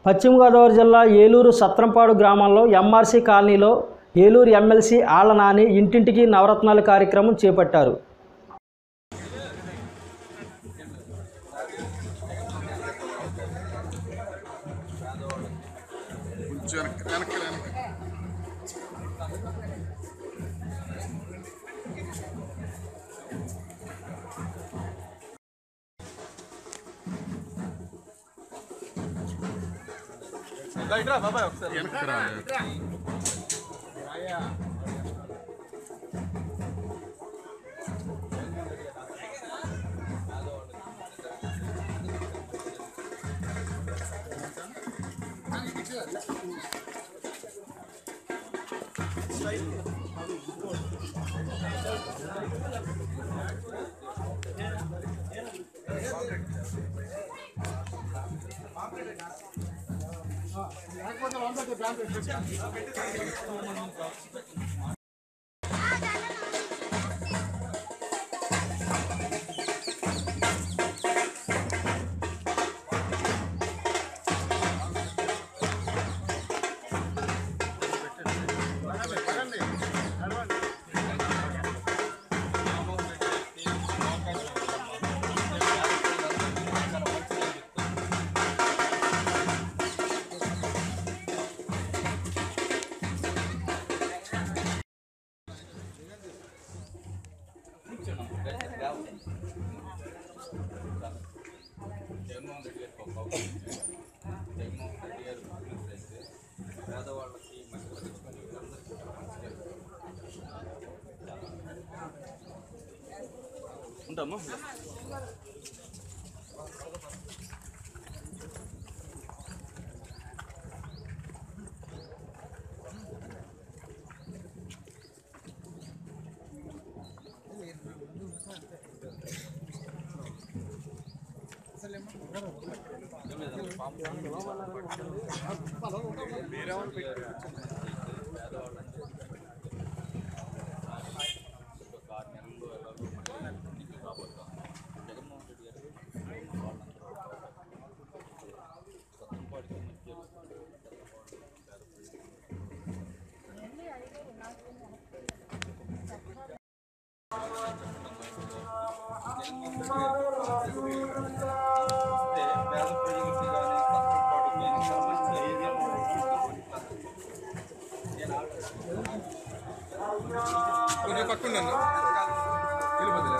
పశ్చిమ గోదావరి జిల్లా ఏలూరు సత్రంపాడు గ్రామంలో ఎంఆర్సీ కాలనీలో ఏలూరు ఎమ్మెల్సీ ఆళ్ల నాని ఇంటింటికి నవరత్నాలు కార్యక్రమం చేపట్టారు కొంచెం వెనక్కి వెనక్కి వెనక్కి వెనక్కి రా జగన్మోహన్ రెడ్డి గారి గొప్ప అవకాశం జగన్మోహన్ రెడ్డి గారు ముఖ్యమంత్రి అయితే పేదవాళ్ళకి మధ్యతరగతి వీళ్ళందరికీ కూడా మంచి జరుగుతుంది. ఉంటామా ఒక ఆరు నెలల్లో ఎలాగో మళ్ళీ ఎన్నికలు రాబోతాం జగన్మోహన్ రెడ్డి గారు వాళ్ళందరూ సత్తంపాడికి మధ్య అంటే పేద ప్రజలకి కానీ సత్తంపాడికి ఇంకా మంచి ఏరియా కొంచెం పక్కన ఉండండి. వెళ్ళిపోతుంది.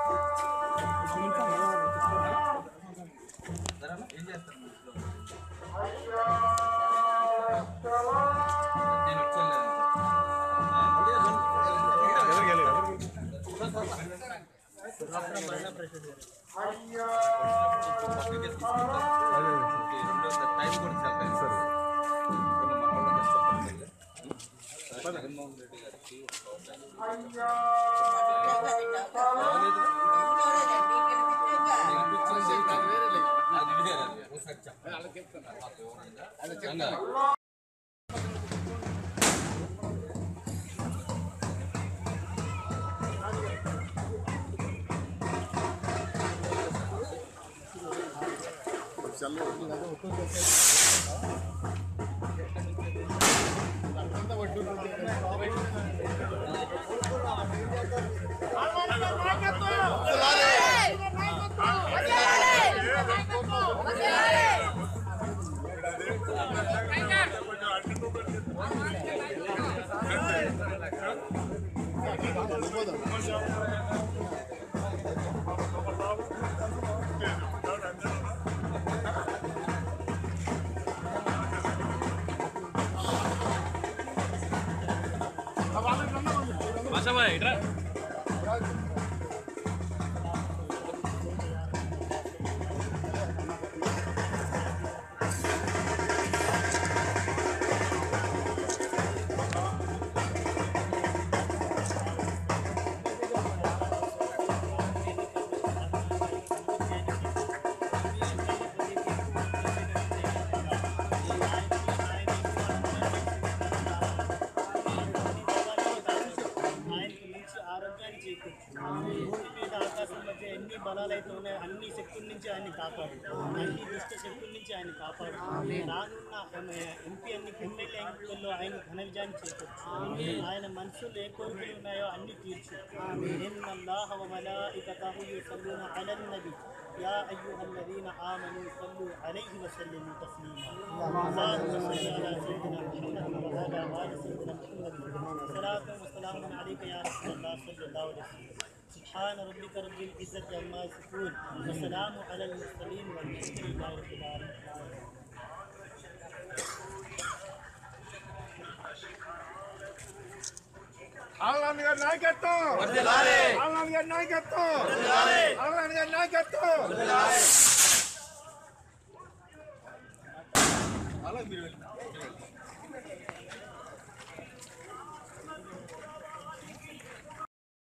ఏం చేస్తారు నేను వచ్చాను ఎదురుగా వెళ్ళు, ఎదురుగా వెళ్ళు. టైం కూడా చాలా సార్ జగన్మోహన్ రెడ్డి గారికి ఒక అవకాశం అది వేరే అది. ఒకసారి చెప్పండి. మాకు ఎవరైనా. ఆరోగ్యాన్ని చేకూర్చు భూమి మీద ఆకాశం మధ్య ఎన్ని ఎన్ని బలాలైతే ఉన్నాయో అన్ని శక్తుల నుంచి ఆయన్ని కాపాడు అన్ని దుష్ట శక్తుల నుంచి ఆయన కాపాడు రానున్న ఎంపీ అన్ని ఎమ్మెల్యే ఎన్నికల్లో ఆయన ఘన విజయాన్ని చేకూర్చు ఆయన మనసులో ఏ కోరికలు ఉన్నాయో అన్ని తీర్చు ఇన్న అల్లాహ వ మలాయికతహు యుసల్లూన అలన్ నబి యా అయ్యుహల్లదీన ఆమను సల్లు అలైహి వసల్లిము తస్లీమా اللهم صل على سيدنا محمد وعلى ال سيدنا محمد صلاة وسلام عليك يا رسول الله صلى الله عليه وسلم سبحان ربك رب العزة عما يصفون وسلام على المرسلين والحمد لله رب العالمين ఆళ్ళని గారి నాయకత్వం ఆళ్ళని గారి నాయకత్వం ఆళ్ళని గారి నాయకత్వం అలా మీరు